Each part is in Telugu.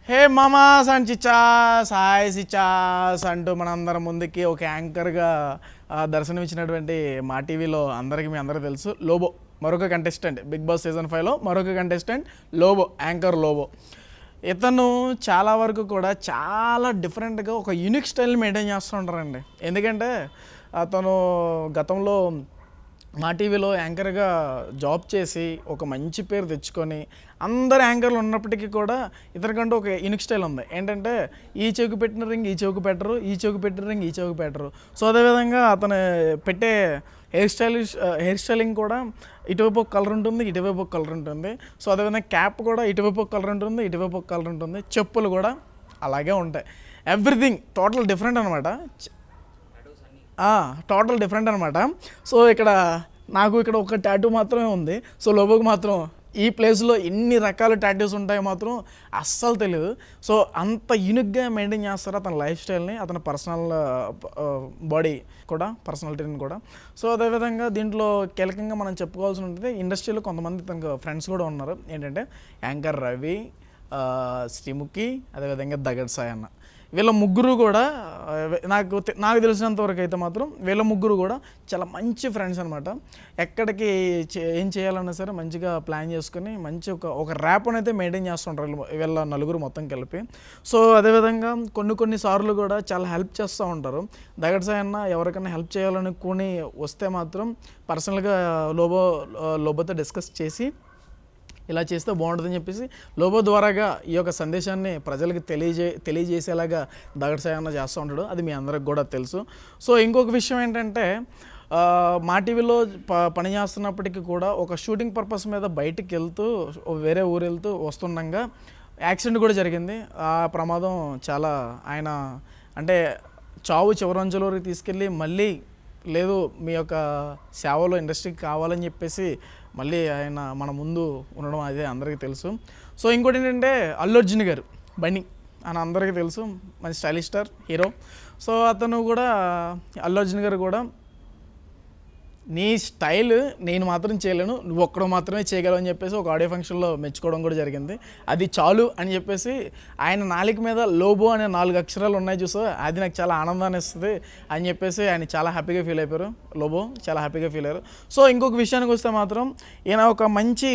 హే మామాస్ అండ్ చిచ్చాస్ హాయ్ చిచ్చాస్ అంటూ మనందరం ముందుకి ఒక యాంకర్గా ఆ, దర్శనమిచ్చినటువంటి మా టీవీలో అందరికీ మీ అందరికీ తెలుసు లోబో మరొక కంటెస్టెంట్ బిగ్ బాస్ సీజన్ ఫైవ్లో మరొక కంటెస్టెంట్ లోబో యాంకర్ లోబో ఇతను చాలా వరకు కూడా చాలా డిఫరెంట్గా ఒక యూనిక్ స్టైల్ మెయింటైన్ చేస్తూ ఉంటారండి ఎందుకంటే అతను గతంలో మా టీవీలో యాంకర్గా జాబ్ చేసి ఒక మంచి పేరు తెచ్చుకొని అందరు యాంకర్లు ఉన్నప్పటికీ కూడా ఇతనికంటూ ఒక యూనిక్ స్టైల్ ఉంది ఏంటంటే ఈ చెవుకు పెట్టిన రింగ్ ఈ చెవుకు పెట్టరు ఈ చెవుకు పెట్టిన రింగ్ ఈ చెవుకు పెట్టరు సో అదేవిధంగా అతను పెట్టే హెయిర్ స్టైల్ హెయిర్ స్టైలింగ్ కూడా ఇటువైపు ఒక కలర్ ఉంటుంది ఇటువైపు ఒక కలర్ ఉంటుంది సో అదేవిధంగా క్యాప్ కూడా ఇటువైపు ఒక కలర్ ఉంటుంది ఇటువైపు ఒక కలర్ ఉంటుంది చెప్పులు కూడా అలాగే ఉంటాయి ఎవ్రీథింగ్ టోటల్ డిఫరెంట్ అనమాట టోటల్ డిఫరెంట్ అనమాట సో ఇక్కడ నాకు ఇక్కడ ఒక టాటూ మాత్రమే ఉంది సో లోబోకి మాత్రం ఈ ప్లేస్లో ఎన్ని రకాల టాటూస్ ఉంటాయో మాత్రం అస్సలు తెలియదు సో అంత యూనిక్గా మెయింటైన్ చేస్తారు అతని లైఫ్ స్టైల్ని అతని పర్సనల్ బాడీ కూడా పర్సనాలిటీని కూడా సో అదేవిధంగా దీంట్లో కీలకంగా మనం చెప్పుకోవాల్సి ఉంటుంది ఇండస్ట్రీలో కొంతమంది తనకు ఫ్రెండ్స్ కూడా ఉన్నారు ఏంటంటే యాంకర్ రవి ఆ, శ్రీముఖి అదేవిధంగా దగడ్ సాయి అన్న వీళ్ళ ముగ్గురు కూడా ఆ, నాకు తె- నాకు తెలిసినంత వరకు అయితే మాత్రం వీళ్ళ ముగ్గురు కూడా చాలా మంచి ఫ్రెండ్స్ అనమాట ఎక్కడికి చే- ఏం చేయాలన్నా సరే మంచిగా ప్లాన్ చేసుకుని మంచి ఒక ఒక ర్యాప్ అయితే మెయింటైన్ చేస్తుంటారు వీళ్ళు- వీళ్ళ నలుగురు మొత్తం కలిపి సో అదేవిధంగా కొన్ని కొన్ని సార్లు కూడా చాలా హెల్ప్ చేస్తూ ఉంటారు దగడ్ సాయి అన్న ఎవరికైనా హెల్ప్ చేయాలనుకుని వస్తే మాత్రం పర్సనల్గా లోబో లోబోతో డిస్కస్ చేసి ఇలా చేస్తే బాగుంటుందని చెప్పేసి లోబో ద్వారాగా ఈ యొక్క సందేశాన్ని ప్రజలకు తెలియజే తెలియజేసేలాగా దగడ్ సాయన్న చేస్తూ ఉంటాడు అది మీ అందరికి కూడా తెలుసు సో ఇంకొక విషయం ఏంటంటే ఆ, మా టీవీలో ప పని చేస్తున్నప్పటికీ కూడా ఒక షూటింగ్ పర్పస్ మీద బయటికి వెళ్తూ వేరే ఊరు వెళ్తూ వస్తుండగా యాక్సిడెంట్ కూడా జరిగింది ఆ ప్రమాదం చాలా ఆయన అంటే చావు చివరంజల వరకు తీసుకెళ్ళి మళ్ళీ లేదు మీ యొక్క సేవలో ఇండస్ట్రీకి కావాలని చెప్పేసి మళ్ళీ ఆయన మన ముందు ఉండడం అదే అందరికీ తెలుసు సో ఇంకోటి ఏంటంటే అల్లు అర్జున్ గారు బన్నీ అని అందరికీ తెలుసు మంచి స్టైలిష్ స్టార్ హీరో సో అతను కూడా అల్లు అర్జున్ గారు కూడా నీ స్టైల్ నేను మాత్రం చేయలేను నువ్వు ఒక్కడు మాత్రమే చేయగలవు అని చెప్పేసి ఒక ఆడియో ఫంక్షన్లో మెచ్చుకోవడం కూడా జరిగింది అది చాలు అని చెప్పేసి ఆయన నాలుక మీద లోబో అనే నాలుగు అక్షరాలు ఉన్నాయి చూసో అది నాకు చాలా ఆనందాన్ని ఇస్తుంది అని చెప్పేసి ఆయన చాలా హ్యాపీగా ఫీల్ అయిపోయారు లోబో చాలా హ్యాపీగా ఫీల్ అయ్యారు సో ఇంకొక విషయానికి వస్తే మాత్రం ఈయన ఒక మంచి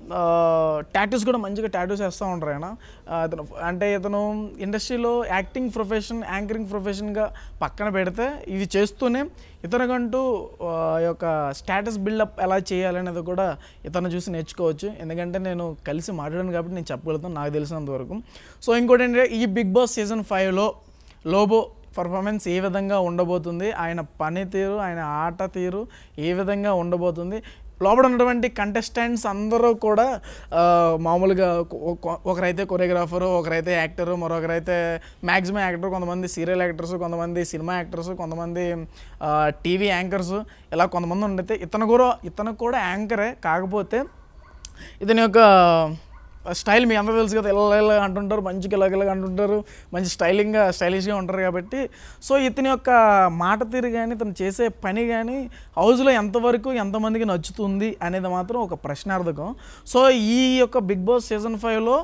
టాటూస్ కూడా మంచిగా టాటూస్ వేస్తూ ఉంటారు ఆయన ఆ, ఇతను అంటే ఇతను ఇండస్ట్రీలో యాక్టింగ్ ప్రొఫెషన్ యాంకరింగ్ ప్రొఫెషన్గా పక్కన పెడితే ఇది చేస్తూనే ఇతనికంటూ ఆ యొక్క స్టేటస్ బిల్డప్ ఎలా చేయాలనేది కూడా ఇతను చూసి నేర్చుకోవచ్చు ఎందుకంటే నేను కలిసి మాట్లాడాను కాబట్టి నేను చెప్పగలుగుతాను నాకు తెలిసినంత వరకు సో ఇంకోటి ఏంటంటే ఈ బిగ్ బాస్ సీజన్ ఫైవ్లో లోబో పర్ఫార్మెన్స్ ఏ విధంగా ఉండబోతుంది ఆయన పనితీరు ఆయన ఆట తీరు ఏ విధంగా ఉండబోతుంది లోపల ఉన్నటువంటి కంటెస్టెంట్స్ అందరూ కూడా ఆ, మామూలుగా ఒక- ఒకరైతే కొరియోగ్రాఫరు ఒకరైతే యాక్టరు మరొకరైతే మ్యాక్సిమం యాక్టర్ కొంతమంది సీరియల్ యాక్టర్స్ కొంతమంది సినిమా యాక్టర్స్ కొంతమంది టీవీ యాంకర్స్ ఇలా కొంతమంది ఉండితే ఇతను కూడా ఇతను కూడా యాంకరే కాకపోతే ఇతని యొక్క స్టైల్ మీ అందరూ తెలుసు కదా ఇలా ఇలా అంటుంటారు మంచిగా ఇలాగ ఇలాగ అంటుంటారు మంచి స్టైలింగ్గా స్టైలిష్గా ఉంటారు కాబట్టి సో ఇతని యొక్క మాట తీరు కానీ ఇతను చేసే పని కానీ హౌస్లో ఎంతవరకు ఎంతమందికి నచ్చుతుంది అనేది మాత్రం ఒక ప్రశ్నార్థకం సో ఈ యొక్క బిగ్ బాస్ సీజన్ ఫైవ్లో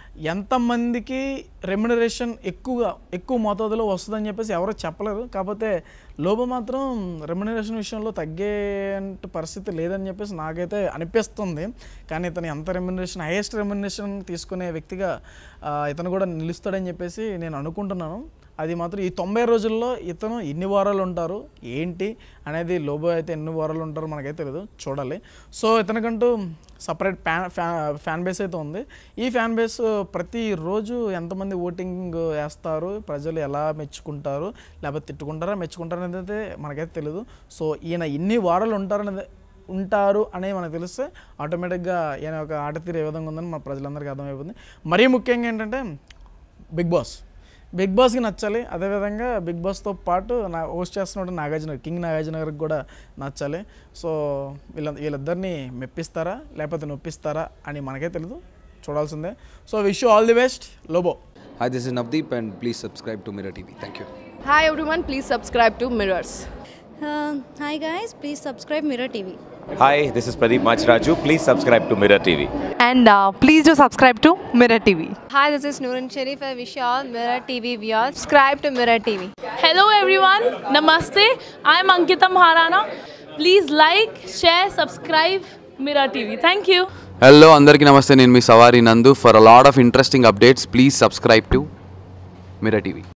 ఎంతమందికి రెమ్యునరేషన్ ఎక్కువగా ఎక్కువ మోతాదులో వస్తుందని చెప్పేసి ఎవరో చెప్పలేరు కాకపోతే లోబో మాత్రం రెమ్యునరేషన్ విషయంలో తగ్గే పరిస్థితి లేదని చెప్పేసి నాకైతే అనిపిస్తుంది కానీ ఇతను ఎంత రెమ్యునరేషన్ హైయెస్ట్ రెమ్యునరేషన్ తీసుకునే వ్యక్తిగా ఆ, ఇతను కూడా నిలుస్తాడని చెప్పేసి నేను అనుకుంటున్నాను అది మాత్రం ఈ తొంభై రోజుల్లో ఇతను ఎన్ని వారాలు ఉంటారు ఏంటి అనేది లోబో అయితే ఎన్ని వారాలు ఉంటారో మనకైతే తెలియదు చూడాలి సో ఇతనికంటూ సపరేట్ ఫ్యాన్ ఫ్యాన్ బేస్ అయితే ఉంది ఈ ఫ్యాన్ బేస్ ప్రతిరోజు ఎంతమంది ఓటింగ్ వేస్తారు ప్రజలు ఎలా మెచ్చుకుంటారు లేకపోతే తిట్టుకుంటారా మెచ్చుకుంటారా అనేది అయితే మనకైతే తెలియదు సో ఈయన ఎన్ని వారాలు ఉంటారనేది ఉంటారు అనేది మనకు తెలిస్తే ఆటోమేటిక్గా ఈయన ఒక ఆట తీరు ఏ విధంగా ఉందని మన ప్రజలందరికీ అర్థమైపోతుంది మరీ ముఖ్యంగా ఏంటంటే బిగ్ బాస్ బిగ్ బాస్కి నచ్చాలి అదేవిధంగా బిగ్ బాస్తో పాటు నా హోస్ట్ చేస్తున్నాడు నాగార్జున కింగ్ నాగార్జున గారికి కూడా నచ్చాలి సో వీళ్ళ వీళ్ళిద్దరిని మెప్పిస్తారా లేకపోతే నొప్పిస్తారా అని మనకే తెలియదు చూడాల్సిందే so wish all the best Lobo Hi, this is Navdeep, and please subscribe to Mirror TV. Thank you. Hi everyone, please subscribe to Mirrors. Uh, hi guys, please subscribe Mirror TV. Hi, this is Pradeep Machraju. Please subscribe to Mirror TV. And uh, please do subscribe to Mirror TV. Hi, this is Noorun Sharif. I wish you all Mirror TV viewers. Subscribe to Mirror TV. Hello everyone, Namaste. I'm Ankita Maharana. Please like, share, subscribe Mira TV. Thank you. Hello అందరికీ నమస్తే నేను మీ సవారి Nandu for a lot of interesting updates please subscribe to Mira TV